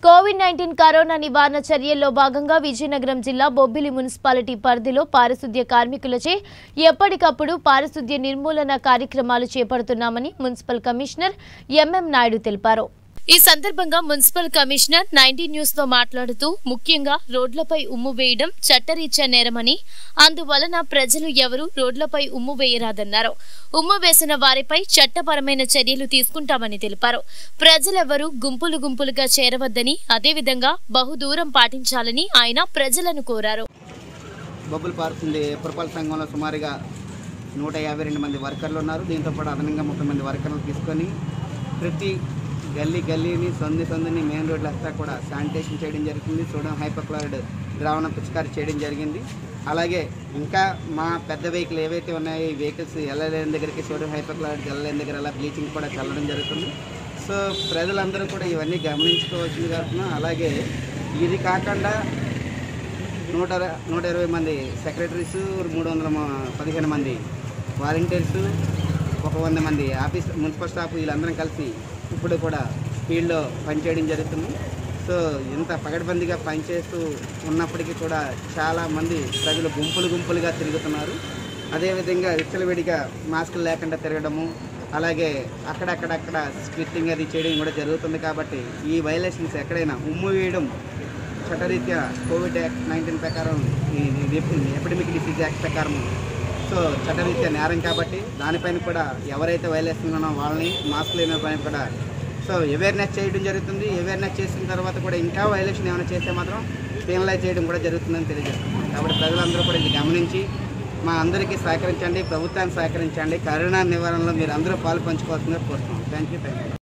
Covid nineteen corona నివారణ చర్యల్లో భాగంగా విజయనగరం జిల్లా బొబ్బిలి మున్సిపాలిటీ పరిధిలో పారిశుద్ధ్య కార్మికులచే ఎప్పటికప్పుడు పారిశుద్ధ్య నిర్మూలన కార్యక్రమాలు చేపడుతున్నామని మున్సిపల్ కమిషనర్ ఎంఎం నాయుడు తెలిపారు ఈ సందర్భంగా మున్సిపల్ కమిషనర్ నైన్టీన్ న్యూస్ తో మాట్లాడుతూ ముఖ్యంగా రోడ్లపై ఉమ్ము వేయడం చట్టరీత్యా నేరమని అందువలన ప్రజలు ఎవరూ రోడ్లపై ఉమ్ము వేయరాదన్నారు ఉమ్ము వేసిన వారిపై చట్టపరమైన చర్యలు తీసుకుంటామని తెలిపారు ప్రజలెవరూ గుంపులు గుంపులుగా చేరవద్దని అదేవిధంగా బహుదూరం పాటించాలని ఆయన ప్రజలను కోరారు బొబ్బులు పారుతుంది పురపాలక సంఘంలో సుమారుగా నూట యాభై రెండు మంది వర్కర్లు ఉన్నారు దీంతో పాటు అదనంగా ముప్పై మంది వర్కర్లు తీసుకొని ప్రతి గల్లీ గల్లీని సందు సందుని మెయిన్ రోడ్లు అంతా కూడా శానిటేషన్ చేయడం జరుగుతుంది సోడియం హైపోక్లోరైడ్ ద్రావణం పిచికారి చేయడం జరిగింది అలాగే ఇంకా మా పెద్ద వెహికల్ ఏవైతే ఉన్నాయో ఈ వెహికల్స్ వెళ్ళలేని దగ్గరికి సోడియం హైపోక్లోరైడ్ వెళ్ళలేని దగ్గర అలా బ్లీచింగ్ కూడా చల్లడం జరుగుతుంది సో ప్రజలందరూ కూడా ఇవన్నీ గమనించుకోవాల్సింది కాకుండా అలాగే ఇది కాకుండా నూట అర- నూట ఇరవై మంది సెక్రటరీస్ మూడు వందల మ- పదిహేను మంది వాలంటీర్స్ ఒక వంద మంది ఆఫీస్ మున్సిపల్ స్టాఫ్ వీళ్ళందరం కలిసి ఇప్పుడు కూడా ఫీల్డ్లో పనిచేయడం జరుగుతుంది సో ఇంత పగడ్బందీగా పనిచేస్తూ ఉన్నప్పటికీ కూడా చాలామంది ప్రజలు గుంపులు గుంపులుగా తిరుగుతున్నారు అదేవిధంగా విచ్చలవిడిగా మాస్కులు లేకుండా తిరగడము అలాగే అక్కడక్కడక్కడ స్క్రిప్టింగ్ అది చేయడం కూడా జరుగుతుంది కాబట్టి ఈ వైలేషన్స్ ఎక్కడైనా ఉమ్ము వేయడం చట్టరీత్యా కోవిడ్ యాక్ట్ నైన్టీన్ ప్రకారం ఈ ఎపిడమిక్ డిసీజ్ యాక్ట్ ప్రకారం సో చట్టరీత్యా నేరం కాబట్టి దానిపైన కూడా ఎవరైతే వైలేషన్ ఉన్నారో వాళ్ళని మాస్క్ లేని పైన కూడా సో అవేర్నెస్ చేయడం జరుగుతుంది అవేర్నెస్ చేసిన తర్వాత కూడా ఇంకా వైలేషన్ ఏమైనా చేస్తే మాత్రం పెనలైజ్ చేయడం కూడా జరుగుతుందని తెలియజేస్తున్నాం కాబట్టి ప్రజలందరూ కూడా ఇది గమనించి మా అందరికీ సహకరించండి ప్రభుత్వాన్ని సహకరించండి కరోనా నివారణలో మీరు అందరూ పాలు పంచుకోవాల్సిందిగా కోరుతున్నాం థ్యాంక్ యూ థ్యాంక్ యూ